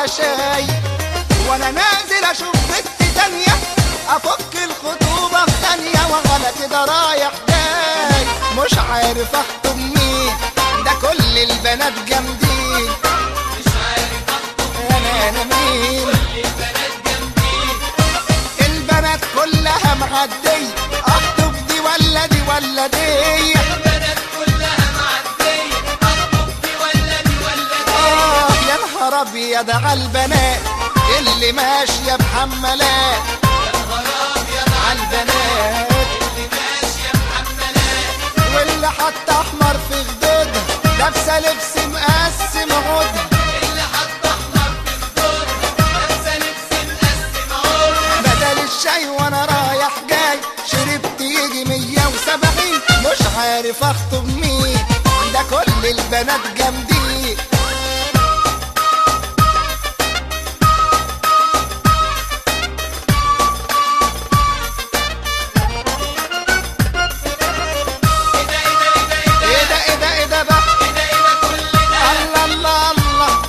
وشاي وانا نازل اشوف بنت تانية افك الخطوبة في ثانية وغلا كده رايح جاي مش عارف اخطب مين ده كل البنات جامدين مش عارف اخطب انا انا مين كل البنات جنبي البنات كلها معدية اخطب دي ولا دي ولا دي البنات كلها معدية اخطب دي ولا دي ولا دي آه يا نهار ابيض على البنات اللي ماشية بحمالات يا نهار ابيض على البنات اللي ماشية محملات واللي حط احمر في خدودها لابسه لبس مقسم عودها اللي حط احمر في خدودها لابسه لبس مقسم عورها بدل الشاي وانا رايح جاي شربت يجي 170 مش عارف اخطب مين ده كل البنات جامدين ايه ده ايه ده ايه ده ايه ده ايه ده ايه ده بقى ايه ده ايه ده كل ده الله الله الله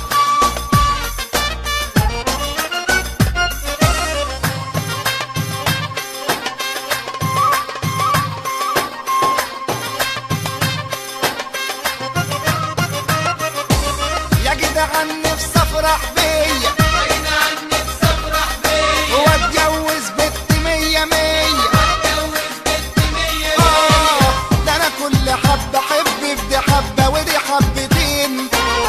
يا جدعان نفسي افرح بيا بعيد عني بصفرح بيا واتجوز بنت مية مية اتجوز بنت مية آه، ده انا كل حبة حب في دي حبة ودي حبتين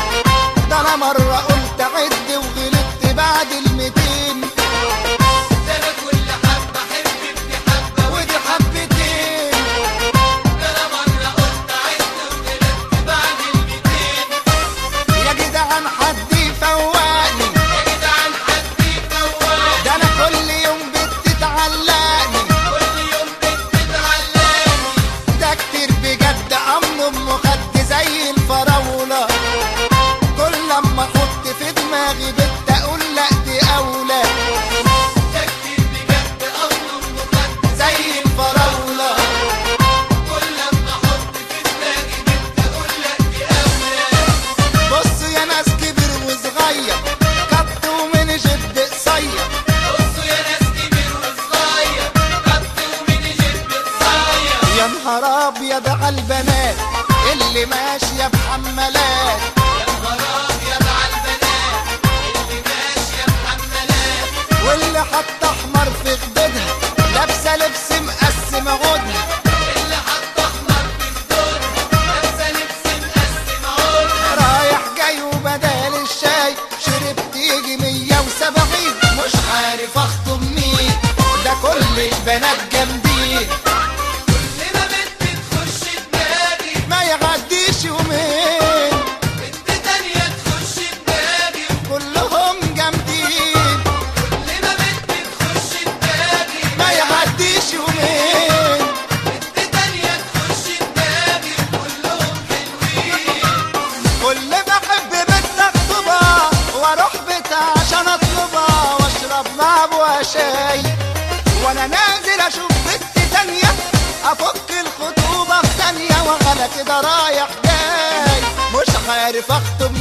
ده انا مرة قلت عد وغلطت بعد الميتين ده انا كل حبة احب ابن حبة ودي حبتين ده انا مرة قلت عد وغلطت بعد الميتين يا جدعان حد يفوقني يا جدعان حد يفوقني ده انا كل يوم بتتعلقني كل يوم بتتعلقني ده كتير بجد امن ام خد زي الفراولة كل لما احط في دماغي بنت اقول لا دي اولى ده كتير بجد اظلم مخد زي الفراولة كل لما احط في دماغي بنت اقول لك دي اولى بصوا يا ناس كبر وصغير كت ومن جد قصير بصوا يا ناس كبير وصغير قط ومن جيب قصير يا نهار ابيض على البنات اللي ماشيه بحمالات يا نهار ابيض على البنات اللي ماشيه محملات واللي حط احمر في خدودها لابسه لبس مقسم عودها اللي حط احمر في خدودها لابسه لبس مقسم عورها رايح جاي وبدال الشاي شربت يجي 170 مش عارف اخطب مين ده كل البنات جامدين كل ما بنت تخش دماغي ما يعديش يومين بنت تانية تخش دماغي كلهم جامدين كل ما بنت تخش دماغي ما يعديش يومين بنت تانية تخش دماغي كلهم حلوين كل ما احب بنت اخطبها واروح بيتها عشان اطلبها واشرب مع ابوها شاي وانا نازل اشوف بنت تانية افك الخطوبة في ثانية وغلا كده رايح جاي مش عارف اخطب